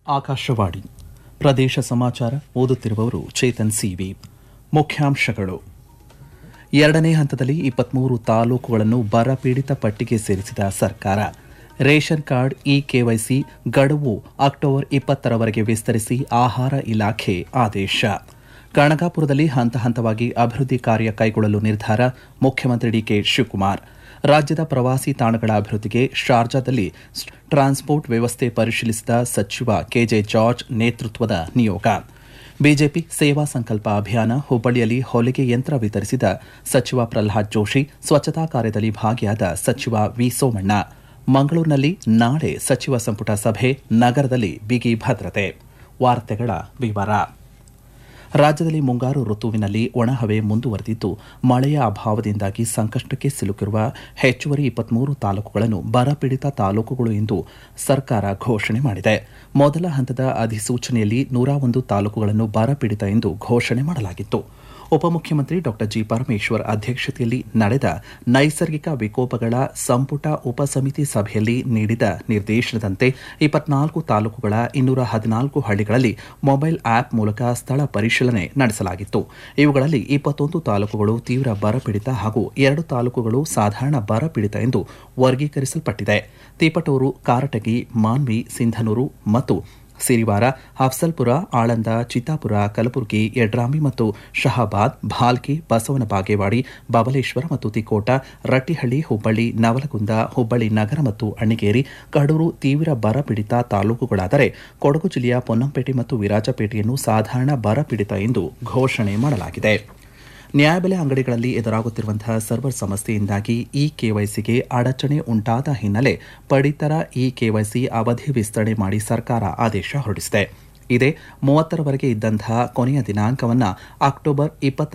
ಆಕಾಶವಾಣಿ ಪ್ರದೇಶ ಸಮಾಚಾರ ಓದುತ್ತಿರುವವರು ಚೇತನ್ ಸಿವಿ ಮುಖ್ಯಾಂಶಗಳು ಎರಡನೇ ಹಂತದಲ್ಲಿ ಇಪ್ಪತ್ಮೂರು ತಾಲೂಕುಗಳನ್ನು ಬರ ಪೀಡಿತ ಪಟ್ಟಿಗೆ ಸೇರಿಸಿದ ಸರ್ಕಾರ ರೇಷನ್ ಕಾರ್ಡ್ ಇ ಕೆವೈಸಿ ಗಡುವು ಅಕ್ಟೋಬರ್ ಇಪ್ಪತ್ತರವರೆಗೆ ವಿಸ್ತರಿಸಿ ಆಹಾರ ಇಲಾಖೆ ಆದೇಶ ಕನಗಾಪುರದಲ್ಲಿ ಹಂತ ಹಂತವಾಗಿ ಅಭಿವೃದ್ಧಿ ಕಾರ್ಯ ಕೈಗೊಳ್ಳಲು ನಿರ್ಧಾರ ಮುಖ್ಯಮಂತ್ರಿ ಡಿಕೆ ಶಿವಕುಮಾರ್ ರಾಜ್ಯದ ಪ್ರವಾಸಿ ತಾಣಗಳ ಅಭಿವೃದ್ಧಿಗೆ ಶಾರ್ಜಾದಲ್ಲಿ ಟ್ರಾನ್ಸ್ಪೋರ್ಟ್ ವ್ಯವಸ್ಥೆ ಪರಿಶೀಲಿಸಿದ ಸಚಿವ ಕೆಜೆ ಜಾರ್ಜ್ ನೇತೃತ್ವದ ನಿಯೋಗ ಬಿಜೆಪಿ ಸೇವಾ ಸಂಕಲ್ಪ ಅಭಿಯಾನ ಹುಬ್ಬಳ್ಳಿಯಲ್ಲಿ ಹೊಲಿಗೆ ಯಂತ್ರ ವಿತರಿಸಿದ ಸಚಿವ ಪ್ರಲ್ಹಾದ್ ಜೋಶಿ ಸ್ವಚ್ಛತಾ ಕಾರ್ಯದಲ್ಲಿ ಭಾಗಿಯಾದ ಸಚಿವ ವಿ ಸೋಮಣ್ಣ ಮಂಗಳೂರಿನಲ್ಲಿ ನಾಳೆ ಸಚಿವ ಸಂಪುಟ ಸಭೆ ನಗರದಲ್ಲಿ ಬಿಗಿ ಭದ್ರತೆ ವಾರ್ತೆಗಳ ವಿವರ ರಾಜ್ಯದಲ್ಲಿ ಮುಂಗಾರು ಋತುವಿನಲ್ಲಿ ಒಣಹವೆ ಮುಂದುವರೆದಿದ್ದು ಮಳೆಯ ಅಭಾವದಿಂದಾಗಿ ಸಂಕಷ್ಟಕ್ಕೆ ಸಿಲುಕಿರುವ ಹೆಚ್ಚುವರಿ ಇಪ್ಪತ್ಮೂರು ತಾಲೂಕುಗಳನ್ನು ಬರಪೀಡಿತ ತಾಲೂಕುಗಳು ಎಂದು ಸರ್ಕಾರ ಘೋಷಣೆ ಮಾಡಿದೆ ಮೊದಲ ಹಂತದ ಅಧಿಸೂಚನೆಯಲ್ಲಿ ನೂರ ಒಂದು ತಾಲೂಕುಗಳನ್ನು ಬರಪೀಡಿತ ಎಂದು ಘೋಷಣೆ ಮಾಡಲಾಗಿತ್ತು ಉಪಮುಖ್ಯಮಂತ್ರಿ ಡಾ ಜಿ ಪರಮೇಶ್ವರ್ ಅಧ್ಯಕ್ಷತೆಯಲ್ಲಿ ನಡೆದ ನೈಸರ್ಗಿಕ ವಿಕೋಪಗಳ ಸಂಪುಟ ಉಪಸಮಿತಿ ಸಭೆಯಲ್ಲಿ ನೀಡಿದ ನಿರ್ದೇಶನದಂತೆ ಇಪ್ಪತ್ನಾಲ್ಕು ತಾಲೂಕುಗಳ ಇನ್ನೂರ ಹದಿನಾಲ್ಕು ಹಳ್ಳಿಗಳಲ್ಲಿ ಮೊಬೈಲ್ ಆಪ್ ಮೂಲಕ ಸ್ಥಳ ಪರಿಶೀಲನೆ ನಡೆಸಲಾಗಿತ್ತು ಇವುಗಳಲ್ಲಿ ಇಪ್ಪತ್ತೊಂದು ತಾಲೂಕುಗಳು ತೀವ್ರ ಬರಪೀಡಿತ ಹಾಗೂ ಎರಡು ತಾಲೂಕುಗಳು ಸಾಧಾರಣ ಬರಪೀಡಿತ ಎಂದು ವರ್ಗೀಕರಿಸಲ್ಪಟ್ಟಿದೆ ತೀಪಟೂರು ಕಾರಟಗಿ ಮಾನ್ವಿ ಸಿಂಧನೂರು ಮತ್ತು ಸಿರಿವಾರ ಹಫ್ಸಲ್ಪುರ ಆಳಂದ ಚಿತ್ತಾಪುರ ಕಲಬುರಗಿ ಯಡ್ರಾಮಿ ಮತ್ತು ಶಹಾಬಾದ್ ಭಾಲ್ಕಿ ಬಸವನ ಬಾಗೇವಾಡಿ ಬಬಲೇಶ್ವರ ಮತ್ತು ತಿಕೋಟ ರಟ್ಟಿಹಳ್ಳಿ ಹುಬ್ಬಳ್ಳಿ ನವಲಗುಂದ ಹುಬ್ಬಳ್ಳಿ ನಗರ ಮತ್ತು ಅಣಿಗೇರಿ ಕಡೂರು ತೀವ್ರ ಬರಪೀಡಿತ ತಾಲೂಕುಗಳಾದರೆ ಕೊಡಗು ಜಿಲ್ಲೆಯ ಪೊನ್ನಂಪೇಟೆ ಮತ್ತು ವಿರಾಜಪೇಟೆಯನ್ನು ಸಾಧಾರಣ ಬರಪೀಡಿತ ಎಂದು ಘೋಷಣೆ ಮಾಡಲಾಗಿದೆ ನ್ಯಾಯಬೆಲೆ ಅಂಗಡಿಗಳಲ್ಲಿ ಎದುರಾಗುತ್ತಿರುವಂತಹ ಸರ್ವರ್ ಸಮಸ್ಯೆಯಿಂದಾಗಿ ಇ ಕೆವೈಸಿಗೆ ಅಡಚಣೆ ಉಂಟಾದ ಹಿನ್ನೆಲೆ ಪಡಿತರ ಇ ಕೆವೈಸಿ ಅವಧಿ ವಿಸ್ತರಣೆ ಮಾಡಿ ಸರ್ಕಾರ ಆದೇಶ ಹೊರಡಿಸಿದೆ ಇದೇ ಮೂವತ್ತರವರೆಗೆ ಇದ್ದಂತಹ ಕೊನೆಯ ದಿನಾಂಕವನ್ನು ಅಕ್ಟೋಬರ್ ಇಪ್ಪತ್ತ